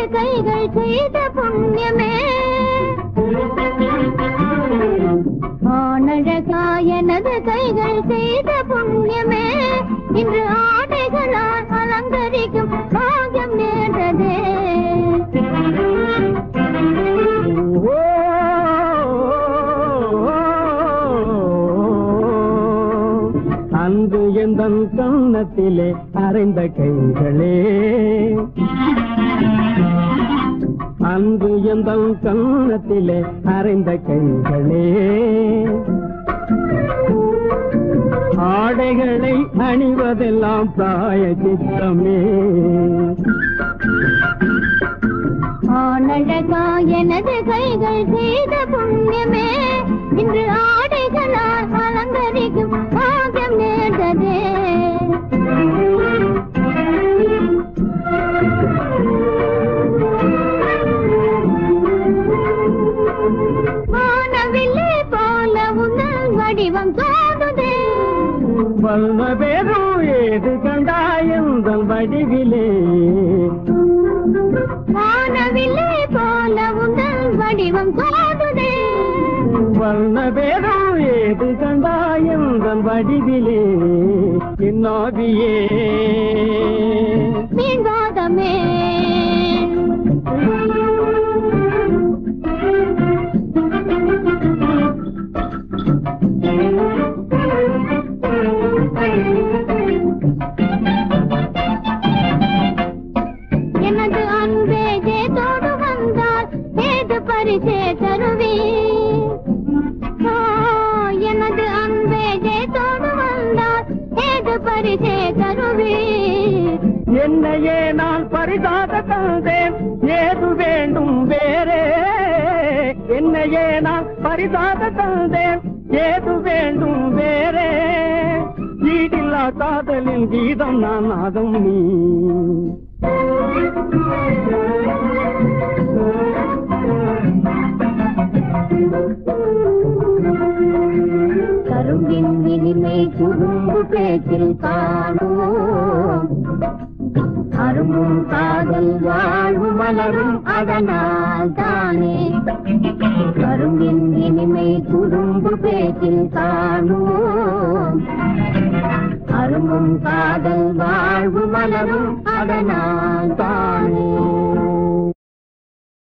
கைகள் செய்த புண்ணியமே ஆனழகா எனது கைகள் செய்த புண்ணியமே இன்று ஆடைகளால் அலங்கரிக்கும் பாகம் நேர்ந்ததே ஓ, அன்று எந்த கண்ணத்திலே அரைந்த கைகளே அன்று எந்த கண்ணத்திலே அரைந்த கைகளே ஆடைகளை அணிவதெல்லாம் பிராய சித்தமே ஆனழகா எனது கைகள் செய்த புண்ணியமே இன்று ஆடைகளால் அலங்கரிக்கும் பாகம் நேர்ந்ததே வானவில்லை போல உங்கள் வடிவம் தோன்றுதே வல்ல பேரும் ஏது கண்டாயந்தன் வடிவிலே வானவில்லை போல உங்கள் வடிவம் தோன்றுதே வல்ல பேரும் ஏது கண்டாயந்தன் வடிவிலே என்னாவியே நீங்காதமே எனது அன்பே ஜேதோடு வந்தால் ஏது பரிசே தருவி எனது அன்பே ஜேதோடு வந்தால் ஏது பரிசே தருவி என்னையே நான் பரிசாக தந்தேன் ஏது வேண்டும் வேறே என்னையே நான் பரிசாக தந்தேன் ஏது வேண்டும் வேறே ஈடில்லா காதலின் கீதம் நான் நாதம் நீ கரும்பின் இனிமை குறும்பு பேச்சில் காணோம் அரும்பும் காதல் வாழ்வு மலரும் அதனால் தானே கரும்பின் இனிமை குறும்பு பேச்சில் காணோம் அரும்பும் காதல் வாழ்வு மலரும் அதனால் தானே